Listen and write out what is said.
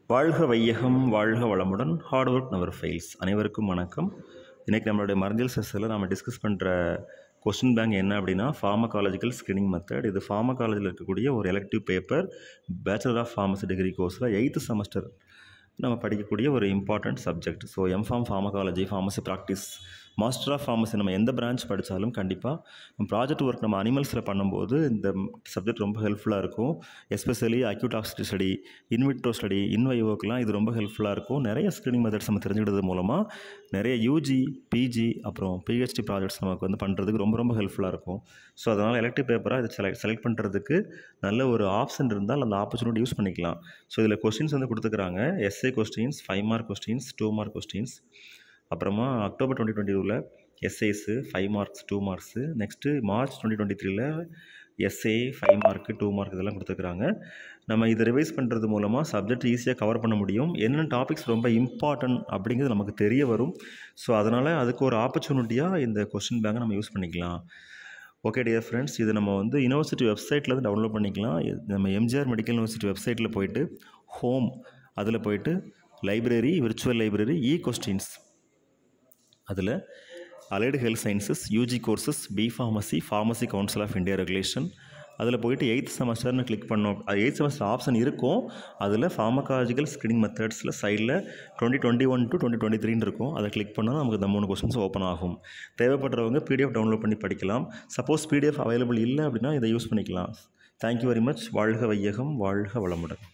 வாழ்க வையகம் வாழ்க வளமுடன் ஹார்ட் ஒர்க் நவர் ஃபெயில்ஸ் அனைவருக்கும் வணக்கம் இன்றைக்கி நம்மளுடைய மருந்தியல் செஸ்ஸில் நம்ம டிஸ்கஸ் பண்ணுற கொஸ்டின் பேங்க் என்ன அப்படின்னா ஃபார்மகாலஜிக்கல் ஸ்கிரீனிங் மெத்தட் இது ஃபார்மகாலஜியில் இருக்கக்கூடிய ஒரு elective paper bachelor of pharmacy degree கோர்ஸில் எயித்து செமஸ்டர் நம்ம படிக்கக்கூடிய ஒரு important subject so MPharm pharmacology pharmacy practice master of pharmacy நம்ம எந்த பிரான்ச் படித்தாலும் கண்டிப்பாக நம்ம ப்ராஜெக்ட் ஒர்க் நம்ம அனிமல்ஸில் பண்ணும்போது இந்த சப்ஜெக்ட் ரொம்ப ஹெல்ப்ஃபுல்லாக இருக்கும் especially acute toxicity study in vitro study இன்வைவோக்கெலாம் இது ரொம்ப ஹெல்ப்ஃபுல்லாக இருக்கும் நிறைய ஸ்க்ரீனிங் மெத்தட்ஸ் நம்ம தெரிஞ்சுக்கிறது மூலமாக நிறைய யூஜி பிஜி அப்புறம் பிஹெச்டி ப்ராஜெக்ட்ஸ் நமக்கு வந்து பண்ணுறதுக்கு ரொம்ப ரொம்ப ஹெல்ப்ஃபுல்லாக இருக்கும் ஸோ அதனால் எலக்டிவ் பேப்பராக இதை செலக்ட் செலக்ட் பண்ணுறதுக்கு நல்ல ஒரு ஆப்ஷன் இருந்தால் அந்த ஆப்பர்ச்சுனிட்டி யூஸ் பண்ணிக்கலாம் ஸோ இதில் கொஸ்டின்ஸ் வந்து கொடுத்துக்கிறாங்க SA questions five mark questions two mark questions அப்புறமா அக்டோபர் டுவெண்ட்டி டுவெண்ட்டி டூவில் SAs five marks two marks next March twenty twenty த்ரீல SA five mark two mark இதெல்லாம் கொடுத்துருக்குறாங்க நம்ம இதை ரிவைஸ் பண்ணுறது மூலமாக சப்ஜெக்ட் ஈஸியாக கவர் பண்ண முடியும் என்னென்ன டாபிக்ஸ் ரொம்ப இம்பார்ட்டன்ட் அப்படிங்கிறது நமக்கு தெரிய வரும் ஸோ அதனால் அதுக்கு ஒரு ஆப்பர்ச்சுனிட்டியாக இந்த கொஸ்டின் பேங்கை நம்ம யூஸ் பண்ணிக்கலாம் ஓகே டியர் ஃப்ரெண்ட்ஸ் இது நம்ம வந்து யூனிவர்சிட்டி வெப்சைட்லேருந்து டவுன்லோட் பண்ணிக்கலாம் இது நம்ம எம்ஜிஆர் மெடிக்கல் யூனிவர்சிட்டி வெப்சைட்டில் போயிட்டு ஹோம் அதில் போயிட்டு library virtual library e questions அதில் allied health sciences UG courses B pharmacy pharmacy council of India regulation அதில் போயிட்டு எயித் செமஸ்டர்னு கிளிக் பண்ணோம் அது எயித் செமஸ்டர் ஆப்ஷன் இருக்கும் அதில் ஃபார்மகாலஜிக்கல் ஸ்க்ரீனிங் மெத்தட்ஸில் சைடில் twenty twenty one to twenty twenty த்ரீன்னு இருக்கும் அதை கிளிக் பண்ணால் நமக்கு இந்த மூணு கொஸ்டின்ஸ் ஓப்பன் ஆகும் தேவைப்படுறவங்க பிடிஎஃப் டவுன்லோட் பண்ணி படிக்கலாம் சப்போஸ் பிடிஎஃப் அவைலபிள் இல்லை அப்படின்னா இதை யூஸ் பண்ணிக்கலாம் தேங்க்யூ வெரி மச் வாழ்க வையகம் வாழ்க வளமுடன்